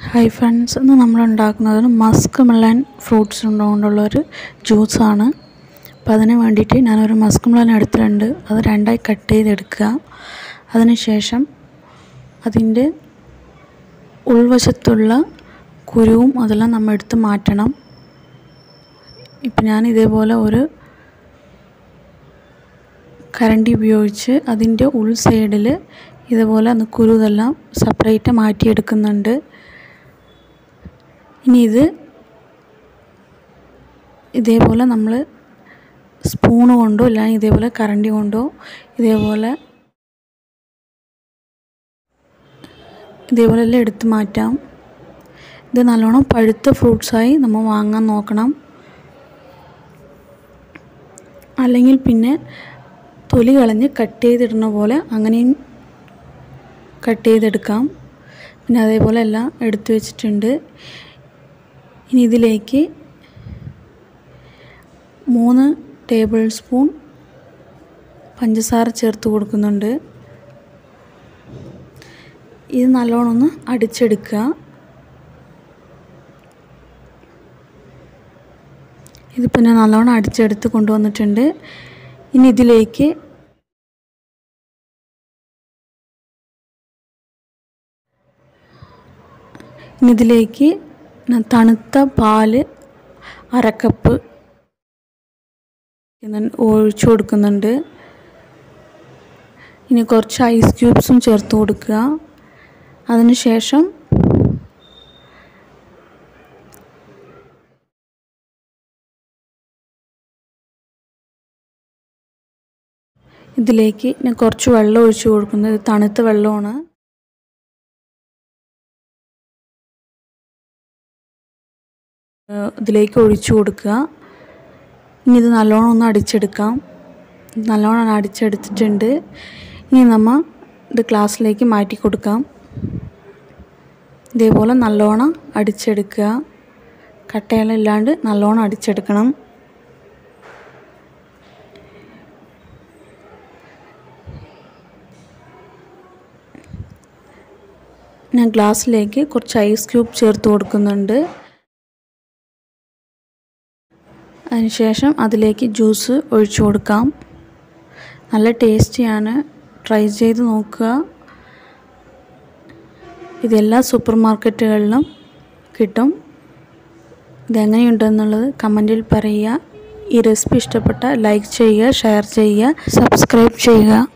hi friends ഇന്ന് നമ്മൾ ഉണ്ടാക്കുന്നത് മസ്ക് മെലൺ ഫ്രൂട്ട്സ് കൊണ്ടുള്ളൊരു ജ്യൂസാണ് അപ്പോൾ അതിന് വേണ്ടിയിട്ട് ഞാനൊരു മസ്ക് മെലൺ എടുത്തിട്ടുണ്ട് അത് രണ്ടായി കട്ട് ചെയ്തെടുക്കുക അതിനുശേഷം അതിൻ്റെ ഉൾവശത്തുള്ള കുരുവും അതെല്ലാം നമ്മൾ എടുത്ത് മാറ്റണം ഇപ്പം ഞാൻ ഇതേപോലെ ഒരു കരണ്ടി ഉപയോഗിച്ച് അതിൻ്റെ ഉൾ സൈഡിൽ ഇതുപോലെ കുരു ഇതെല്ലാം സെപ്പറേറ്റ് മാറ്റിയെടുക്കുന്നുണ്ട് ഇനി ഇത് ഇതേപോലെ നമ്മൾ സ്പൂണ് കൊണ്ടോ അല്ലെങ്കിൽ ഇതേപോലെ കരണ്ടി കൊണ്ടോ ഇതേപോലെ ഇതേപോലെ എല്ലാം എടുത്ത് മാറ്റാം ഇത് നല്ലോണം പഴുത്ത ഫ്രൂട്ട്സായി നമ്മൾ വാങ്ങാൻ നോക്കണം അല്ലെങ്കിൽ പിന്നെ തൊലി കളഞ്ഞ് കട്ട് ചെയ്തിടുന്ന പോലെ അങ്ങനെയും കട്ട് ചെയ്തെടുക്കാം പിന്നെ അതേപോലെ എല്ലാം എടുത്തു വെച്ചിട്ടുണ്ട് ഇനി ഇതിലേക്ക് മൂന്ന് ടേബിൾ സ്പൂൺ പഞ്ചസാര ചേർത്ത് കൊടുക്കുന്നുണ്ട് ഇത് നല്ലോണം ഒന്ന് അടിച്ചെടുക്കുക ഇതിപ്പോൾ ഞാൻ നല്ലോണം അടിച്ചെടുത്ത് കൊണ്ടുവന്നിട്ടുണ്ട് ഇനി ഇതിലേക്ക് ഇനി ഇതിലേക്ക് തണുത്ത പാല് അരക്കപ്പ് ഒഴിച്ചു കൊടുക്കുന്നുണ്ട് ഇനി കുറച്ച് ഐസ് ക്യൂബ്സും ചേർത്ത് കൊടുക്കുക അതിനുശേഷം ഇതിലേക്ക് ഞാൻ കുറച്ച് വെള്ളം ഒഴിച്ച് കൊടുക്കുന്നത് തണുത്ത വെള്ളമാണ് ഇതിലേക്ക് ഒഴിച്ചു കൊടുക്കുക ഇനി ഇത് നല്ലോണം ഒന്ന് അടിച്ചെടുക്കാം നല്ലോണം അടിച്ചെടുത്തിട്ടുണ്ട് ഇനി നമ്മൾ ഇത് ഗ്ലാസ്സിലേക്ക് മാറ്റി കൊടുക്കാം ഇതേപോലെ നല്ലോണം അടിച്ചെടുക്കുക കട്ടയെല്ലാം ഇല്ലാണ്ട് നല്ലോണം അടിച്ചെടുക്കണം ഞാൻ ഗ്ലാസ്സിലേക്ക് കുറച്ച് ഐസ് ക്യൂബ് ചേർത്ത് കൊടുക്കുന്നുണ്ട് അതിനുശേഷം അതിലേക്ക് ജ്യൂസ് ഒഴിച്ചു കൊടുക്കാം നല്ല ടേസ്റ്റിയാണ് ട്രൈ ചെയ്ത് നോക്കുക ഇതെല്ലാ സൂപ്പർ മാർക്കറ്റുകളിലും കിട്ടും ഇതെങ്ങനെയുണ്ടെന്നുള്ളത് കമൻറ്റിൽ പറയുക ഈ റെസിപ്പി ഇഷ്ടപ്പെട്ട ലൈക്ക് ചെയ്യുക ഷെയർ ചെയ്യുക സബ്സ്ക്രൈബ് ചെയ്യുക